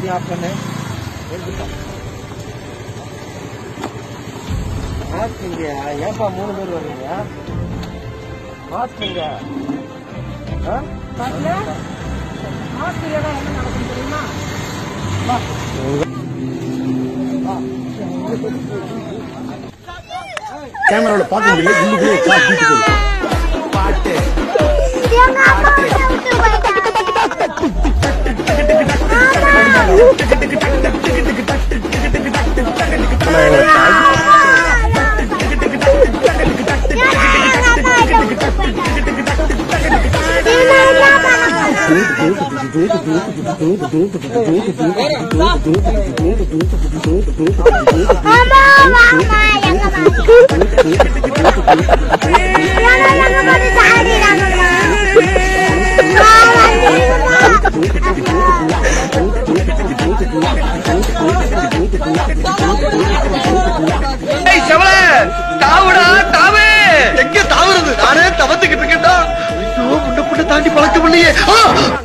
எல்லாத்தையும் ஆஃப் பண்ணு எடுத்துட்டான் மாஸ்க் இங்க ஏன்பா மூணு பேர் வர்றீங்க மாஸ்க் இங்க ஆ? கேமராவில் பார்க்க முடியல உள்ளுக்குள்ளே கார் பீட்டு போகுது பாட்டு எங்க அம்மா உன்னை விட்டு போயிட்டாங்க. அம்மா, வாம்மா, எங்க அம்மா? ஏன்னா, எங்க அம்மா வந்து சாடிடுறாங்கம்மா. ஆ, வந்துடுமா? ஏய் செவல தாவுடா தாவு எங்க தாவுறது நானே தவத்துக்கிட்டு இருக்கேன்டா ஐயோ முன்ன புண்ண தாண்டி பழக்கம் இல்லையே ஆ!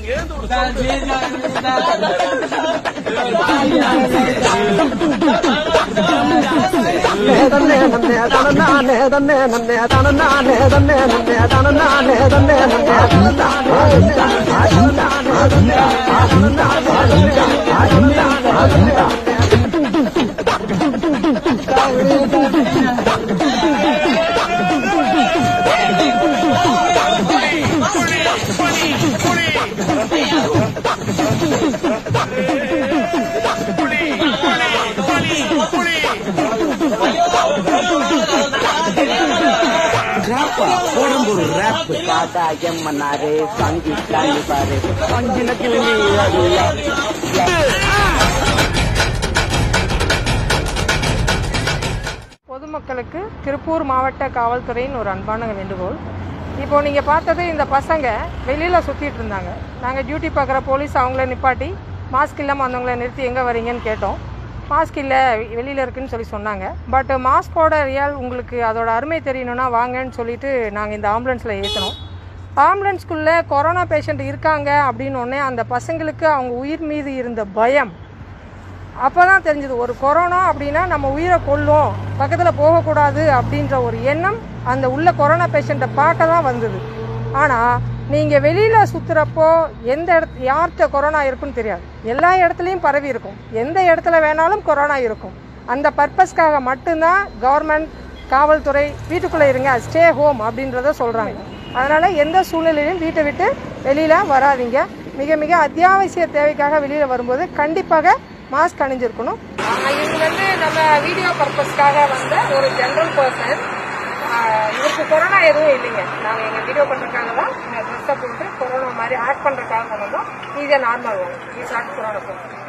ரேப்பா போடும் ஒரு ரேப் தாத்தா எம்மனாரு சங்கி தாண்டி பாரு அஞ்சில கிளம்பி பொதுமக்களுக்கு திருப்பூர் மாவட்ட காவல்துறையின் ஒரு அன்பான வேண்டுகோள் இப்போ நீங்கள் பார்த்தது இந்த பசங்க வெளியில் சுற்றிட்டு இருந்தாங்க நாங்கள் டியூட்டி பார்க்குற போலீஸ் அவங்கள நிப்பாட்டி மாஸ்க் இல்லாமல் வந்தவங்கள நிறுத்தி எங்கே வரீங்கன்னு கேட்டோம் மாஸ்க் இல்லை வெளியில் இருக்குன்னு சொல்லி சொன்னாங்க பட் மாஸ்கோட ரியல் உங்களுக்கு அதோட அருமை தெரியணும்னா வாங்கன்னு சொல்லிட்டு நாங்கள் இந்த ஆம்புலன்ஸில் ஏற்றினோம் ஆம்புலன்ஸ்குள்ளே கொரோனா பேஷண்ட் இருக்காங்க அப்படின்னு உடனே அந்த பசங்களுக்கு அவங்க உயிர் மீது இருந்த பயம் அப்போ தான் தெரிஞ்சது ஒரு கொரோனா அப்படின்னா நம்ம உயிரை கொல்லும் பக்கத்தில் போகக்கூடாது அப்படின்ற ஒரு எண்ணம் அந்த உள்ள கொரோனா பேஷண்ட்டை பார்க்க தான் வந்தது ஆனால் நீங்கள் வெளியில் சுற்றுறப்போ எந்த இடத்து யார்கிட்ட கொரோனா இருக்குன்னு தெரியாது எல்லா இடத்துலையும் பரவி இருக்கும் எந்த இடத்துல வேணாலும் கொரோனா இருக்கும் அந்த பர்பஸ்க்காக மட்டும்தான் கவர்மெண்ட் காவல்துறை வீட்டுக்குள்ளே இருங்க ஸ்டே ஹோம் அப்படின்றத சொல்கிறாங்க அதனால் எந்த சூழ்நிலையிலும் வீட்டை விட்டு வெளியில் வராதீங்க மிக மிக அத்தியாவசிய தேவைக்காக வெளியில் வரும்போது கண்டிப்பாக மாஸ்க் அணிஞ்சிருக்கணும் இது வந்து நம்ம வீடியோ பர்பஸ்க்காக வந்த ஒரு ஜென்ரல் பர்சன் இவருக்கு கொரோனா எதுவும் இல்லைங்க நாங்கள் எங்கள் வீடியோ பண்ணுறதுக்காக தான் ட்ரெஸ்ஸை போட்டு கொரோனா மாதிரி ஆக்ட் பண்ணுறதுக்காக வந்தோம் ஈஸியாக நார்மல் வரும் இஸ் நாட் கொரோனா